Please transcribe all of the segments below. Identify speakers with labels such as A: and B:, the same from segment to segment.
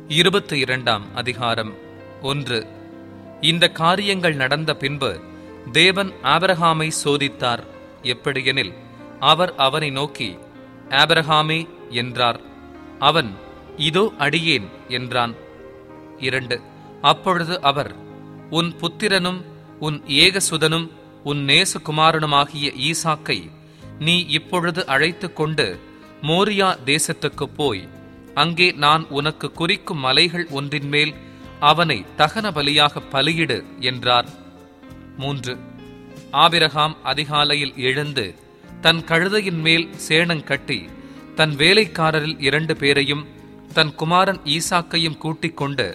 A: இருபத்தி இரண்டாம் அதிகாரம் ஒன்று இந்த காரியங்கள் நடந்த பின்பு தேவன் ஆபிரகாமை சோதித்தார் எப்படியெனில் அவர் அவனை நோக்கி ஆபிரகாமே என்றார் அவன் இதோ அடியேன் என்றான் இரண்டு அப்பொழுது அவர் உன் புத்திரனும் உன் ஏகசுதனும் உன் நேசகுமாரனுமாகிய ஈசாக்கை நீ இப்பொழுது அழைத்துக் கொண்டு மோரியா தேசத்துக்குப் போய் அங்கே நான் உனக்கு குறிக்கும் மலைகள் ஒன்றின் மேல் அவனை தகன பலியாக பலியிடு என்றார் மூன்று ஆபிரகாம் அதிகாலையில் எழுந்து தன் கழுதையின் மேல் சேணங்கட்டி தன் வேலைக்காரரில் இரண்டு பேரையும் தன் குமாரன் ஈசாக்கையும் கூட்டிக் கொண்டு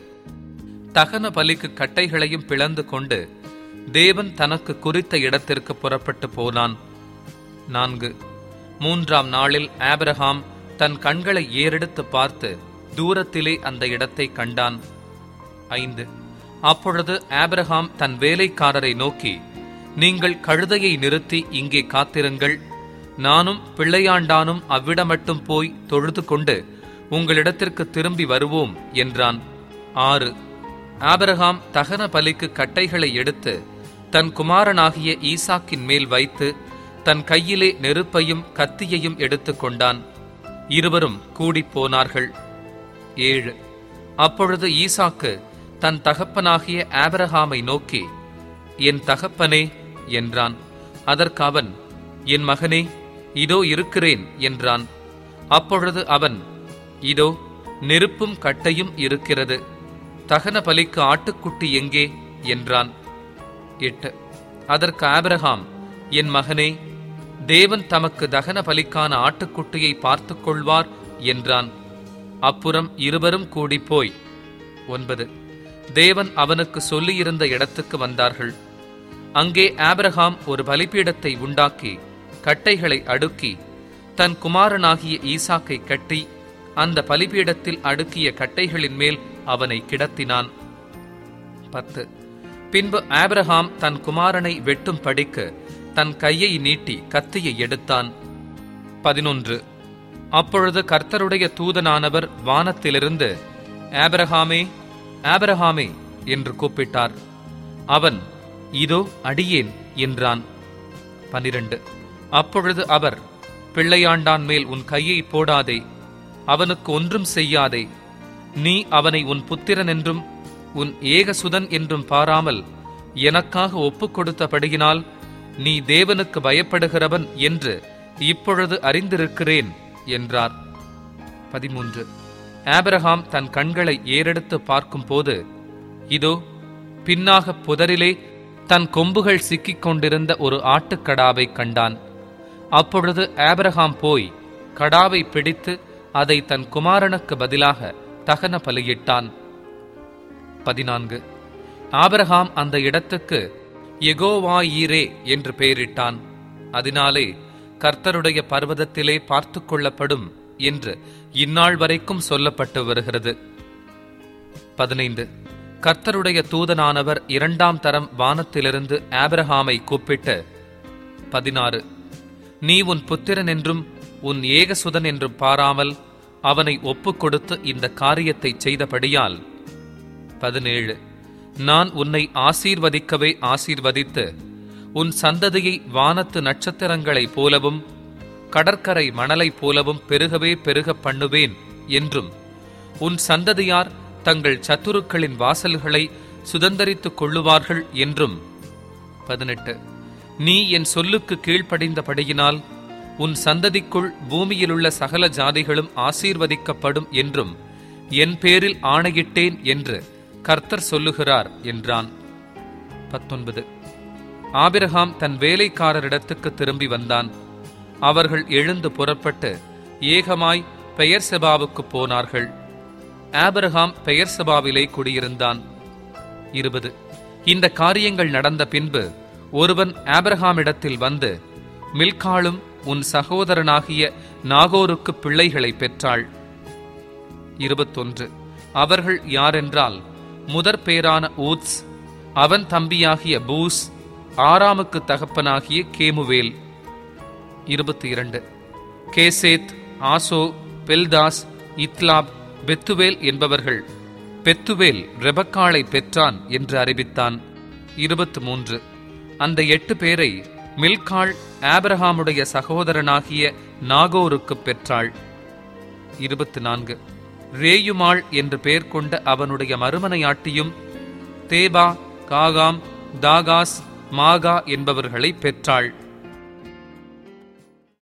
A: தகன பலிக்கு கட்டைகளையும் பிளந்து கொண்டு தேவன் தனக்கு குறித்த இடத்திற்கு புறப்பட்டு போனான் நான்கு மூன்றாம் நாளில் ஆபிரகாம் தன் கண்களை ஏறெடுத்து பார்த்து தூரத்திலே அந்த இடத்தை கண்டான் ஐந்து அப்பொழுது ஆபிரகாம் தன் வேலைக்காரரை நோக்கி நீங்கள் கழுதையை நிறுத்தி இங்கே காத்திருங்கள் நானும் பிள்ளையாண்டானும் அவ்விடமட்டும் போய் தொழுது கொண்டு உங்களிடத்திற்கு திரும்பி வருவோம் என்றான் ஆறு ஆபிரகாம் தகன பலிக்கு கட்டைகளை எடுத்து தன் குமாரனாகிய ஈசாக்கின் மேல் வைத்து தன் கையிலே நெருப்பையும் கத்தியையும் எடுத்துக் கொண்டான் இருவரும் கூடிப் போனார்கள் ஏழு அப்பொழுது ஈசாக்கு தன் தகப்பனாகிய ஆபிரகாமை நோக்கி என் தகப்பனே என்றான் அதற்கு அவன் என் மகனே இதோ இருக்கிறேன் என்றான் அப்பொழுது அவன் இதோ நெருப்பும் கட்டையும் இருக்கிறது தகன பலிக்கு ஆட்டுக்குட்டி எங்கே என்றான் எட்டு அதற்கு ஆபிரகாம் என் மகனே தேவன் தமக்கு தகன பலிக்கான ஆட்டுக்குட்டியை பார்த்துக் கொள்வார் என்றான் அப்புறம் இருவரும் கூடி போய் ஒன்பது தேவன் அவனுக்கு சொல்லியிருந்த இடத்துக்கு வந்தார்கள் அங்கே ஆபிரகாம் ஒரு பலிபீடத்தை உண்டாக்கி கட்டைகளை அடுக்கி தன் குமாரனாகிய ஈசாக்கை கட்டி அந்த பலிபீடத்தில் அடுக்கிய கட்டைகளின் மேல் அவனை கிடத்தினான் பத்து பின்பு ஆபிரகாம் தன் குமாரனை வெட்டும் படிக்கு தன் கையை நீட்டி கத்தியை எடுத்தான் பதினொன்று அப்பொழுது கர்த்தருடைய தூதனானவர் வானத்திலிருந்து ஆபிரகாமே ஆபிரகாமே என்று கூப்பிட்டார் அவன் இதோ அடியேன் என்றான் பனிரெண்டு அப்பொழுது அவர் பிள்ளையாண்டான் மேல் உன் கையை போடாதே அவனுக்கு ஒன்றும் செய்யாதே நீ அவனை உன் புத்திரன் என்றும் உன் ஏகசுதன் என்றும் பாராமல் எனக்காக ஒப்புக் கொடுத்தபடியினால் நீ தேவனுக்கு பயப்படுகிறவன் என்று இப்பொழுது அறிந்திருக்கிறேன் என்றார் பதிமூன்று ஆபிரகாம் தன் கண்களை ஏறெடுத்து பார்க்கும்போது இதோ பின்னாக புதரிலே தன் கொம்புகள் சிக்கிக் கொண்டிருந்த ஒரு ஆட்டுக்கடாவை கண்டான் அப்பொழுது ஆபிரகாம் போய் கடாவை பிடித்து அதை தன் குமாரனுக்கு பதிலாக தகன பலியிட்டான் பதினான்கு ஆபிரகாம் அந்த இடத்துக்கு எகோவாயீரே என்று பெயரிட்டான் அதனாலே கர்த்தருடைய பர்வதத்திலே பார்த்து கொள்ளப்படும் என்று இந்நாள் வரைக்கும் சொல்லப்பட்டு வருகிறது பதினைந்து கர்த்தருடைய தூதனானவர் இரண்டாம் தரம் வானத்திலிருந்து ஆபிரகாமை கூப்பிட்டு பதினாறு நீ உன் புத்திரன் என்றும் உன் ஏகசுதன் என்றும் பாராமல் அவனை ஒப்புக் கொடுத்து இந்த காரியத்தை செய்தபடியால் பதினேழு நான் உன்னை ஆசீர்வதிக்கவே ஆசீர்வதித்து உன் சந்ததியை வானத்து நட்சத்திரங்களைப் போலவும் கடற்கரை மணலைப் போலவும் பெருகவே பெருக பண்ணுவேன் என்றும் உன் சந்ததியார் தங்கள் சத்துருக்களின் வாசல்களை சுதந்தரித்துக் கொள்ளுவார்கள் என்றும் பதினெட்டு நீ என் சொல்லுக்கு கீழ்ப்படிந்தபடியினால் உன் சந்ததிக்குள் பூமியிலுள்ள சகல ஜாதிகளும் ஆசீர்வதிக்கப்படும் என்றும் என் பேரில் ஆணையிட்டேன் என்று கர்த்தர் சொல்லுகிறார் என்றான் பத்தொன்பது ஆபிரகாம் தன் வேலைக்காரரிடத்துக்கு திரும்பி வந்தான் அவர்கள் எழுந்து புறப்பட்டு ஏகமாய் பெயர் செபாவுக்கு போனார்கள் ஆபிரகாம் பெயர் செபாவிலே குடியிருந்தான் இருபது இந்த காரியங்கள் நடந்த பின்பு ஒருவன் ஆபிரகாமிடத்தில் வந்து மில்காளும் உன் சகோதரனாகிய நாகோருக்கு பிள்ளைகளை பெற்றாள் இருபத்தொன்று அவர்கள் யாரென்றால் முதற் பேரான ஊத்ஸ் அவன் தம்பியாகிய பூஸ் ஆராமுக்கு தகப்பனாகிய கேமுவேல் இருபத்தி இரண்டு கேசேத் ஆசோ பெல்தாஸ் இத்லாப் பெத்துவேல் என்பவர்கள் பெத்துவேல் ரெபக்காளை பெற்றான் என்று அறிவித்தான் இருபத்து மூன்று அந்த எட்டு பேரை மில்காள் ஆபிரகாமுடைய சகோதரனாகிய நாகோருக்கு பெற்றாள் இருபத்து நான்கு ரேயுமாள் என்று பெயர் கொண்ட அவனுடைய மறுமனையாட்டியும் தேபா காகாம் தாகாஸ் மாகா என்பவர்களை பெற்றாள்